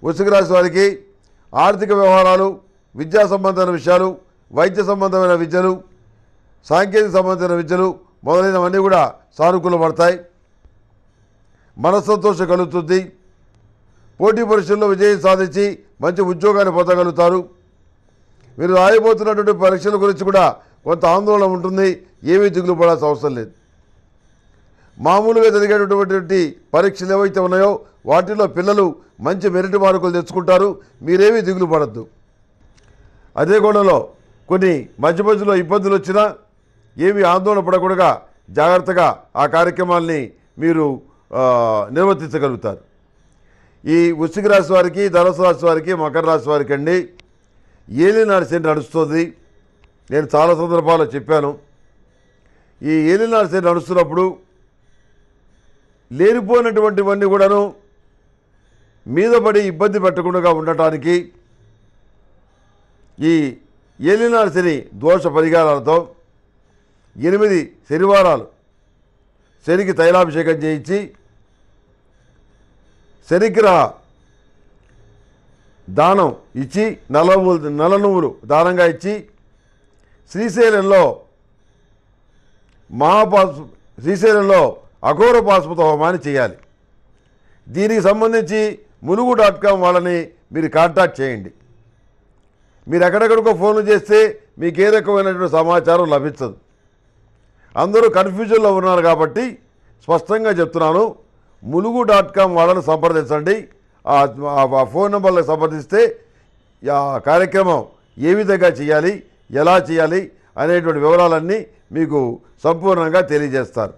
వృశ్చిక రాశి వారికి ఆర్థిక వ్యవహారాలు విద్యా సంబంధమైన విషయాలు వైద్య సంబంధమైన విద్యలు సాంకేతిక సంబంధించిన విద్యలు మొదలైనవన్నీ కూడా సానుకూలపడతాయి మనస్సంతోషం కలుగుతుంది పోటీ పరీక్షల్లో విజయం సాధించి మంచి ఉద్యోగాన్ని పొందగలుగుతారు మీరు రాయబోతున్నటువంటి పరీక్షల గురించి కూడా కొంత ఆందోళన ఉంటుంది ఏమీ దిగులు పడాల్సిన అవసరం లేదు మామూలుగా జరిగేటటువంటి పరీక్షలు ఏవైతే ఉన్నాయో వాటిలో పిల్లలు మంచి మెరిట్ మార్కులు తెచ్చుకుంటారు మీరేమీ దిగులు పడద్దు అదే కోణంలో కొన్ని మధ్య మధ్యలో ఇబ్బందులు వచ్చినా ఏమీ ఆందోళన పడకుండా జాగ్రత్తగా ఆ కార్యక్రమాల్ని మీరు ఆ, నిర్వర్తించగలుగుతారు ఈ వృశ్చిక రాశి వారికి ధనుసు రాశి వారికి మకర రాశి వారికి అండి ఏలినాడు శని నడుస్తుంది నేను చాలా సందర్భాల్లో చెప్పాను ఈ ఏలినాడు శని నడుస్తున్నప్పుడు లేనిపోయినటువంటివన్నీ కూడాను మీద పడి ఇబ్బంది పెట్టకుండా ఉండటానికి ఈ ఏలినాడు శని దోష పరిహారాలతో ఎనిమిది శనివారాలు శనికి తైలాభిషేకం చేయించి శనిగ్రహ దానం ఇచ్చి నల్ల నువ్వులు నల్ల నువ్వులు దానంగా ఇచ్చి శ్రీశైలంలో మహాపాసు శ్రీశైలంలో అఘోర పాశుపత హోమాన్ని చేయాలి దీనికి సంబంధించి ములుగు డాట్ కామ్ వాళ్ళని మీరు కాంటాక్ట్ చేయండి మీరు ఎక్కడెక్కడికో ఫోన్లు చేస్తే మీకు ఏ రకమైనటువంటి సమాచారం లభించదు అందరూ కన్ఫ్యూజన్లో ఉన్నారు కాబట్టి స్పష్టంగా చెప్తున్నాను ములుగు డాట్ కామ్ వాళ్ళని సంప్రదించండి ఆ ఆ ఫోన్ నెంబర్లకు సంప్రదిస్తే ఆ కార్యక్రమం ఏ విధంగా చేయాలి ఎలా చేయాలి అనేటువంటి వివరాలన్నీ మీకు సంపూర్ణంగా తెలియజేస్తారు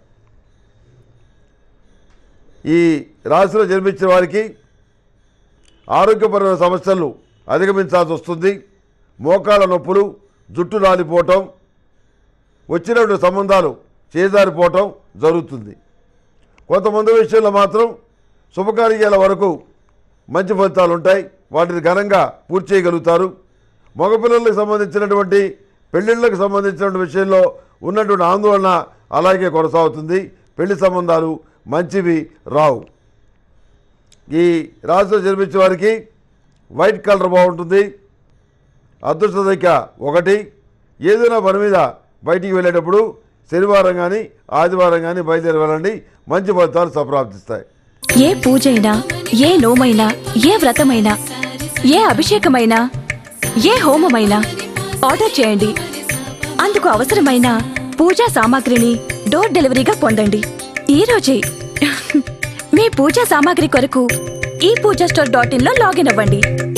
ఈ రాశిలో జన్మించిన వారికి ఆరోగ్యపరమైన సమస్యలు అధిగమించాల్సి వస్తుంది మోకాళ్ళ నొప్పులు జుట్టు రాలిపోవటం వచ్చినటువంటి సంబంధాలు చేజారిపోవటం జరుగుతుంది కొంతమంది విషయంలో మాత్రం శుభకార్యాల వరకు మంచి ఫలితాలు ఉంటాయి వాటిని ఘనంగా పూర్తి చేయగలుగుతారు మగపిల్లలకు సంబంధించినటువంటి పెళ్ళిళ్ళకు సంబంధించినటువంటి విషయంలో ఉన్నటువంటి ఆందోళన అలాగే కొనసాగుతుంది పెళ్లి సంబంధాలు మంచివి రావు ఈ రాశిలో జన్మించే వారికి వైట్ కలర్ బాగుంటుంది అదృష్ట సంఖ్య ఒకటి ఏదైనా పని మీద బయటికి వెళ్ళేటప్పుడు శనివారం కానీ ఆదివారం కానీ బయలుదేరి వెళ్ళండి మంచి ఫలితాలు సంప్రాప్తిస్తాయి ఏ పూజైనా ఏ నోమైనా ఏ వ్రతమైనా ఏ అభిషేకమైనా ఏ హోమమైనా ఆర్డర్ చేయండి అందుకు అవసరమైన పూజా సామాగ్రిని డోర్ డెలివరీగా పొందండి ఈ రోజే మీ పూజా సామాగ్రి కొరకు ఈ పూజా స్టోర్ డాట్ ఇన్ లో లాగిన్ అవ్వండి